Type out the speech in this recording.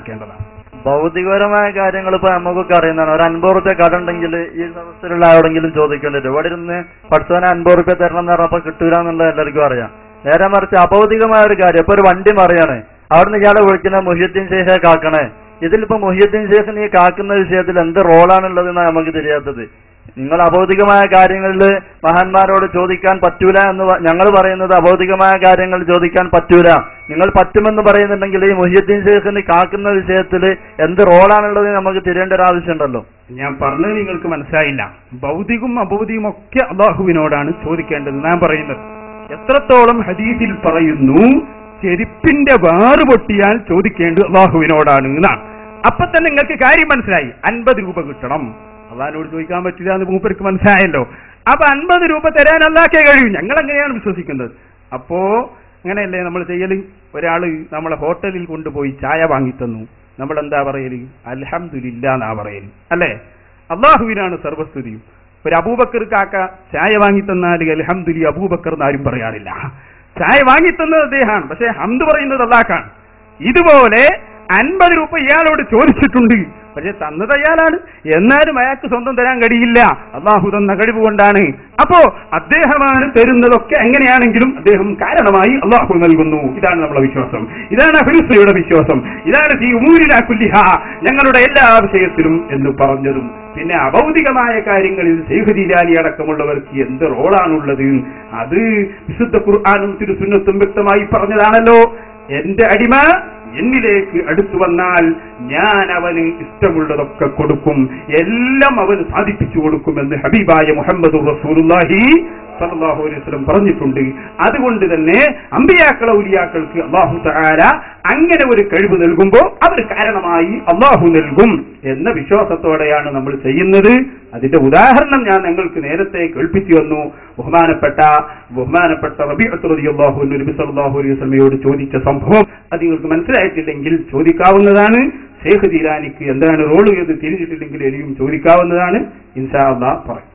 മനസ്സിലാക്കേണ്ടതാണ് ഭൗതികപരമായ കാര്യങ്ങൾ ഇപ്പൊ നമുക്കൊക്കെ അറിയുന്നതാണ് ഒരു അൻപത് റുപ്യ കട ഉണ്ടെങ്കിൽ ഈ അവസ്ഥയിലുള്ള ആരോടെങ്കിലും ചോദിക്കേണ്ടി വരും ഇവിടെ ഇരുന്ന് പഠിച്ചവനെ അൻപത് റുപ്യ തരണം എന്ന് പറഞ്ഞപ്പോ കിട്ടൂല എന്നുള്ളത് എല്ലാവർക്കും അറിയാം നേരെ മറിച്ച് അഭൗതികമായ ഒരു കാര്യം ഇപ്പൊ ഒരു വണ്ടി മറിയാണ് അവിടുന്ന് ഇയാളെ വിളിക്കുന്ന മുഹിയുദ്ദീൻ ശേഖ കാക്കണേ ഇതിലിപ്പോ മുഹിയുദ്ദീൻ ശേഖിന് ഈ കാക്കുന്ന വിഷയത്തിൽ എന്ത് റോളാണുള്ളതെന്നാണ് നമുക്ക് തിരിയാത്തത് നിങ്ങൾ അഭൗതികമായ കാര്യങ്ങളിൽ മഹാന്മാരോട് ചോദിക്കാൻ പറ്റൂല എന്ന് ഞങ്ങൾ പറയുന്നത് അഭൗതികമായ കാര്യങ്ങൾ ചോദിക്കാൻ പറ്റൂല നിങ്ങൾ പറ്റുമെന്ന് പറയുന്നുണ്ടെങ്കിൽ ഈ മുഹിയുദ്ദീൻ ശേഖിന് കാക്കുന്ന വിഷയത്തിൽ എന്ത് റോളാണുള്ളത് നമുക്ക് തിരിയേണ്ട ഒരു ആവശ്യമുണ്ടല്ലോ ഞാൻ പറഞ്ഞത് നിങ്ങൾക്ക് മനസ്സിലായില്ല ഭൗതികവും അഭൗതികവും ഒക്കെ അള്ളാഹുവിനോടാണ് ചോദിക്കേണ്ടത് ഞാൻ പറയുന്നത് എത്രത്തോളം ഹദീസിൽ പറയുന്നു ചെരുപ്പിന്റെ വാറ് പൊട്ടിയാൽ ചോദിക്കേണ്ടത് അള്ളാഹുവിനോടാണ് എന്നാണ് അപ്പൊ തന്നെ നിങ്ങൾക്ക് കാര്യം മനസ്സിലായി അൻപത് രൂപ കിട്ടണം അള്ളാഹിനോട് ചോദിക്കാൻ പറ്റില്ല എന്ന് മൂപ്പർക്ക് മനസ്സിലായല്ലോ അപ്പൊ അൻപത് രൂപ തരാൻ അല്ലാക്കേ കഴിയും ഞങ്ങൾ എങ്ങനെയാണ് വിശ്വസിക്കുന്നത് അപ്പോ അങ്ങനെയല്ലേ നമ്മൾ ചെയ്യല് ഒരാള് നമ്മളെ ഹോട്ടലിൽ കൊണ്ടുപോയി ചായ വാങ്ങിത്തന്നു നമ്മൾ എന്താ പറയല് അൽഹംദുലില്ല എന്നാ പറയല് അല്ലേ അള്ളാഹുവിനാണ് സർവസ്തുതിയും ഒരു അബൂബക്കർ കാക്ക ചായ വാങ്ങിത്തന്നാൽ അൽഹംദുലി അബൂബക്കർ എന്നാരും പറയാറില്ല ചായ വാങ്ങിത്തന്നത് അദ്ദേഹമാണ് പക്ഷെ ഹംദ് പറയുന്നത് അള്ളാഹാണ് ഇതുപോലെ അൻപത് രൂപ ഇയാളോട് ചോദിച്ചിട്ടുണ്ട് പക്ഷെ തന്നത് അയാളാണ് എന്നാലും അയാൾക്ക് സ്വന്തം തരാൻ കഴിയില്ല അള്ളാഹു തന്ന കഴിവ് കൊണ്ടാണ് അപ്പോ അദ്ദേഹമാണ് തരുന്നതൊക്കെ എങ്ങനെയാണെങ്കിലും അദ്ദേഹം കാരണമായി അള്ളാഹു നൽകുന്നു ഇതാണ് നമ്മളെ വിശ്വാസം ഇതാണ് അഹിംസയുടെ വിശ്വാസം ഇതാണ് ഈ ഉമൂരില കുല്ലിഹ ഞങ്ങളുടെ എല്ലാ വിഷയത്തിലും എന്ന് പറഞ്ഞതും പിന്നെ അഭൗതികമായ കാര്യങ്ങളിൽ ശൈഖദീലാലി അടക്കമുള്ളവർക്ക് എന്ത് റോളാണുള്ളത് അത് വിശുദ്ധ ഖുർആാനും തിരുസുന്നത്തും വ്യക്തമായി പറഞ്ഞതാണല്ലോ എന്റെ അടിമ എന്നിലേക്ക് അടുത്തു വന്നാൽ ഞാൻ അവന് ഇഷ്ടമുള്ളതൊക്കെ കൊടുക്കും എല്ലാം അവന് സാധിപ്പിച്ചു കൊടുക്കുമെന്ന് ഹബീബായ മുഹമ്മദ് റസൂലുള്ളാഹി സല്ലല്ലാഹു അലൈഹി വസല്ലം പറഞ്ഞിട്ടുണ്ട് അതുകൊണ്ട് തന്നെ അമ്പിയാക്കള ഉലിയാക്കൾക്ക് അള്ളാഹു തആല അങ്ങനെ ഒരു കഴിവ് നൽകുമ്പോൾ അവർ കാരണമായി അള്ളാഹു നൽകും എന്ന വിശ്വാസത്തോടെയാണ് നമ്മൾ ചെയ്യുന്നത് അതിന്റെ ഉദാഹരണം ഞാൻ നിങ്ങൾക്ക് നേരത്തെ കേൾപ്പിച്ചു വന്നു ബഹുമാനപ്പെട്ട ബഹുമാനപ്പെട്ട റബീഅത്ത് റളിയല്ലാഹു അൻഹു നബി സല്ലല്ലാഹു അലൈഹി വസല്ലമയോട് ചോദിച്ച സംഭവം അത് നിങ്ങൾക്ക് മനസ്സിലായിട്ടില്ലെങ്കിൽ ചോദിക്കാവുന്നതാണ് ഷേഖ് ജീലാനിക്ക് എന്താണ് റോള് എന്ന് തിരിഞ്ഞിട്ടില്ലെങ്കിൽ ഇനിയും ചോദിക്കാവുന്നതാണ് ഇൻഷാ അള്ളാഹ് പറയും